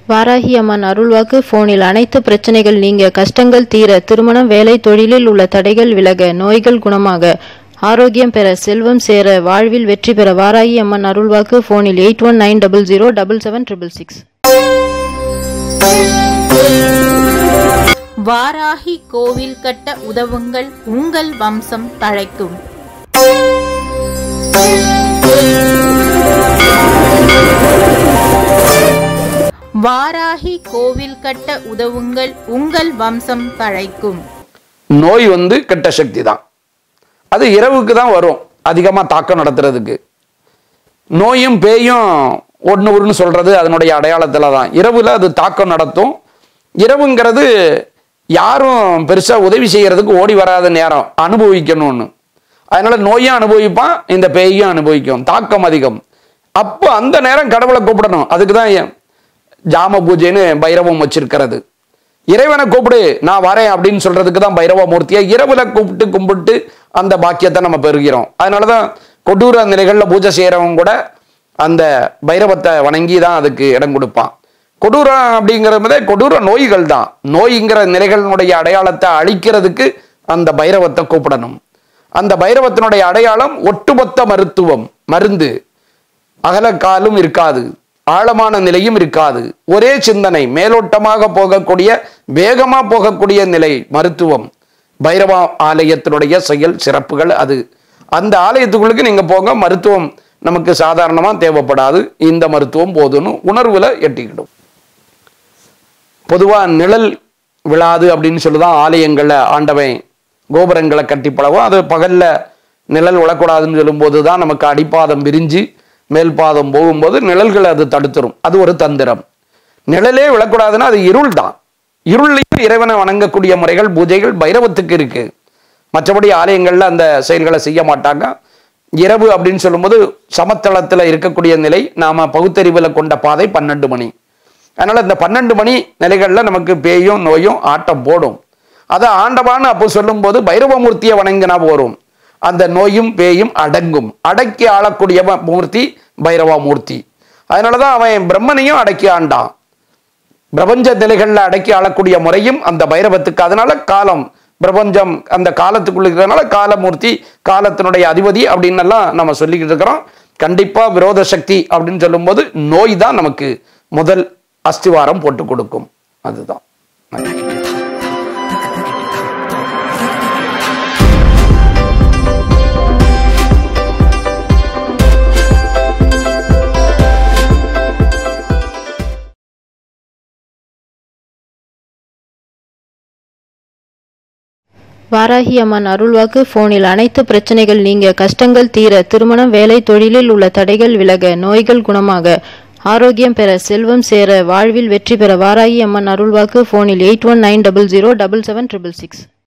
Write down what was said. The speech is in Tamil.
வாராகி அம்மன் அருள்வாக்கு போனில் அனைத்து பிரச்சனைகள் நீங்க கஷ்டங்கள் தீர திருமணம் வேலை தொழிலில் உள்ள தடைகள் விலக நோய்கள் குணமாக ஆரோக்கியம் பெற செல்வம் சேர வாழ்வில் வெற்றி பெற வாராகி அம்மன் அருள்வாக்கு போனில் eight one nine double zero double seven triple six Varahi கோவில் கட்ட உதவுங்கள் உங்கள் வம்சம் தழைக்கும் வாராகி கோவில் கட்ட உதவுங்கள் உங்கள் வம்சம் தழைக்கும் நோய் வந்து கெட்ட சக்தி தான் அது இரவுக்கு தான் வரும் அதிகமாக தாக்கம் நடத்துறதுக்கு நோயும் பேயும் ஒன்று ஒன்று சொல்றது அதனுடைய அடையாளத்தில் தான் இரவுல அது தாக்கம் நடத்தும் இரவுங்கிறது யாரும் பெருசாக உதவி செய்யறதுக்கு ஓடி வராத நேரம் அனுபவிக்கணும்னு அதனால நோயும் அனுபவிப்பான் இந்த பேயும் அனுபவிக்கும் தாக்கம் அதிகம் அப்போ அந்த நேரம் கடவுளை கூப்பிடணும் அதுக்கு தான் ஏன் ஜாம பூஜைன்னு பைரவம் வச்சிருக்கிறது இறைவனை கூப்பிடு நான் வரேன் அப்படின்னு சொல்றதுக்கு தான் பைரவ மூர்த்தியை இரவுல கூப்பிட்டு கும்பிட்டு அந்த பாக்கியத்தை நம்ம பெறுகிறோம் அதனாலதான் கொடூர நிலைகள்ல பூஜை செய்யறவங்க கூட அந்த பைரவத்தை வணங்கி தான் அதுக்கு இடம் கொடுப்பான் கொடூரம் அப்படிங்கிறதே கொடூர நோய்கள் தான் நோய்ங்கிற நிலைகளினுடைய அடையாளத்தை அழிக்கிறதுக்கு அந்த பைரவத்தை கூப்பிடணும் அந்த பைரவத்தினுடைய அடையாளம் ஒட்டுமொத்த மருத்துவம் மருந்து அகலக்காலும் இருக்காது ஆழமான நிலையும் இருக்காது ஒரே சிந்தனை மேலோட்டமாக போகக்கூடிய வேகமா போகக்கூடிய நிலை மருத்துவம் பைரவா ஆலயத்தினுடைய செயல் சிறப்புகள் அது அந்த ஆலயத்துக்குள்ளுக்கு நீங்க போங்க மருத்துவம் நமக்கு சாதாரணமா தேவைப்படாது இந்த மருத்துவம் போதும்னு உணர்வுல எட்டிக்கிடும் பொதுவா நிழல் விழாது அப்படின்னு சொல்லிதான் ஆலயங்கள்ல ஆண்டவன் கோபுரங்களை கட்டி பழகும் அது பகல்ல நிழல் விழக்கூடாதுன்னு சொல்லும்போது தான் நமக்கு அடிப்பாதம் விரிஞ்சு மேல் பாதம் போகும்போது நிழல்களை அது தடுத்துரும் அது ஒரு தந்திரம் நிழலே விழக்கூடாதுன்னா அது இருள் தான் இருள்லையும் இறைவனை வணங்கக்கூடிய முறைகள் பூஜைகள் பைரவத்துக்கு இருக்கு மற்றபடி ஆலயங்கள்ல அந்த செயல்களை செய்ய மாட்டாங்க இரவு அப்படின்னு சொல்லும்போது சமத்தளத்துல இருக்கக்கூடிய நிலை நாம பகுத்தறிவுல கொண்ட பாதை பன்னெண்டு மணி அதனால இந்த பன்னெண்டு மணி நிலைகள்ல நமக்கு பேயும் நோயும் ஆட்டம் போடும் அதை ஆண்டவான்னு அப்போ சொல்லும்போது பைரவமூர்த்தியை வணங்கினா போரும் அந்த நோயும் பேயும் அடங்கும் அடக்கி ஆளக்கூடிய மூர்த்தி பைரவ மூர்த்தி அதனாலதான் அவன் பிரம்மனையும் அடக்கி ஆண்டான் பிரபஞ்ச நிலைகள்ல அடக்கி ஆளக்கூடிய முறையும் அந்த பைரவத்துக்கு அதனால காலம் பிரபஞ்சம் அந்த காலத்துக்குள்ள இருக்கிறதுனால காலமூர்த்தி காலத்தினுடைய அதிபதி அப்படின்னு எல்லாம் நம்ம சொல்லிக்கிட்டு இருக்கிறோம் கண்டிப்பா விரோத சக்தி அப்படின்னு சொல்லும்போது நோய் தான் நமக்கு முதல் அஸ்திவாரம் போட்டு கொடுக்கும் அதுதான் நன்றி. வாராகி அம்மன் அருள்வாக்கு போனில் அனைத்து பிரச்சனைகள் நீங்க கஷ்டங்கள் தீர திருமணம் வேலை தொழிலில் உள்ள தடைகள் விலக நோய்கள் குணமாக ஆரோக்கியம் பெற செல்வம் சேர வாழ்வில் வெற்றி பெற வாராகி அம்மன் அருள்வாக்கு போனில் eight one nine double zero double seven triple six